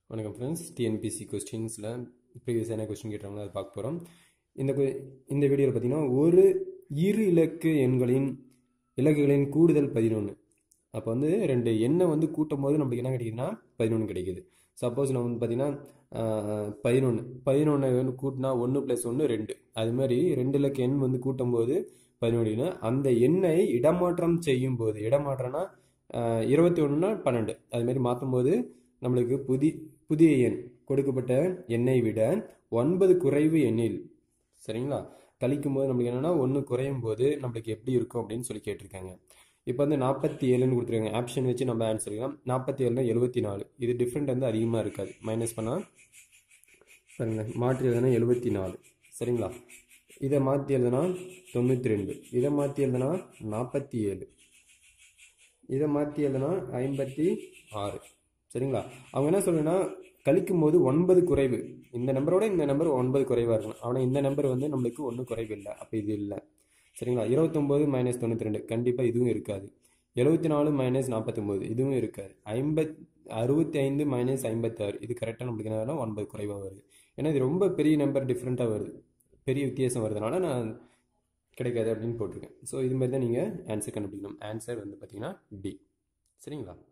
வணக்கம் ஃப்ரெண்ட்ஸ் டிஎன்பிசி கொஸ்டின்ஸில் ப்ரீவியஸ் என்ன கொஸ்டின் கேட்டாங்களோ அதை பார்க்க போகிறோம் இந்த que- இந்த வீடியோவில் பார்த்தீங்கன்னா ஒரு இரு இலக்கு எண்களின் இலக்குகளின் கூடுதல் பதினொன்று அப்போ வந்து ரெண்டு எண்ணை வந்து கூட்டும் போது நம்மளுக்கு என்ன கிடைக்குதுன்னா பதினொன்று கிடைக்குது சப்போஸ் நம்ம வந்து பார்த்தீங்கன்னா பதினொன்று பதினொன்று வந்து கூட்டினா ஒன்று ப்ளஸ் ஒன்று ரெண்டு அது மாதிரி ரெண்டு இலக்கு எண் வந்து கூட்டும் போது பதினொன்றுனா அந்த எண்ணை இடமாற்றம் செய்யும் போது இடமாற்றம்னா இருபத்தி ஒன்றுனா பன்னெண்டு அது மாதிரி மாற்றும் போது நம்மளுக்கு புதி புதிய எண் கொடுக்கப்பட்ட எண்ணை விட ஒன்பது குறைவு எண்ணில் சரிங்களா கழிக்கும் போது நம்மளுக்கு என்னன்னா ஒன்று குறையும் போது நம்மளுக்கு எப்படி இருக்கும் அப்படின்னு சொல்லி கேட்டிருக்காங்க இப்போ வந்து நாற்பத்தி ஏழுன்னு கொடுத்துருக்காங்க ஆப்ஷன் வச்சு நம்ம ஆன்சர் எடுக்கலாம் நாற்பத்தி ஏழுனா எழுபத்தி நாலு இது டிஃப்ரெண்ட் வந்து அதிகமாக இருக்காது மைனஸ் பண்ணால் பாருங்க மாற்றி எழுதுனா எழுபத்தி நாலு சரிங்களா இதை மாற்றி எழுதுனா தொண்ணூற்றி ரெண்டு இதை மாற்றி எழுதுனா நாற்பத்தி ஏழு இதை மாற்றி எழுதுனா ஐம்பத்தி ஆறு சரிங்களா அவங்க என்ன சொல்லுன்னா கழிக்கும் போது ஒன்பது குறைவு இந்த நம்பரோட இந்த நம்பர் ஒன்பது குறைவாக இருக்கணும் ஆனால் இந்த நம்பர் வந்து நம்மளுக்கு ஒன்றும் குறைவு இல்லை அப்போ இது இல்லை சரிங்களா இருபத்தொம்போது மைனஸ் தொண்ணூற்றி ரெண்டு கண்டிப்பாக இதுவும் இருக்காது எழுபத்தி நாலு மைனஸ் நாற்பத்தொம்போது இதுவும் இருக்காது ஐம்பத் அறுபத்தி ஐந்து மைனஸ் ஐம்பத்தாறு இது கரெக்டாக நம்மளுக்கு என்ன ஒன்பது குறைவாக வருது ஏன்னா இது ரொம்ப பெரிய நம்பர் டிஃப்ரெண்ட்டாக வருது பெரிய வித்தியாசம் வருதுனால நான் கிடைக்காது அப்படின்னு போட்டிருக்கேன் ஸோ இது மாதிரி தான் நீங்கள் ஆன்சர் கண்டுபிடிக்கணும் ஆன்சர் வந்து பார்த்தீங்கன்னா டி சரிங்களா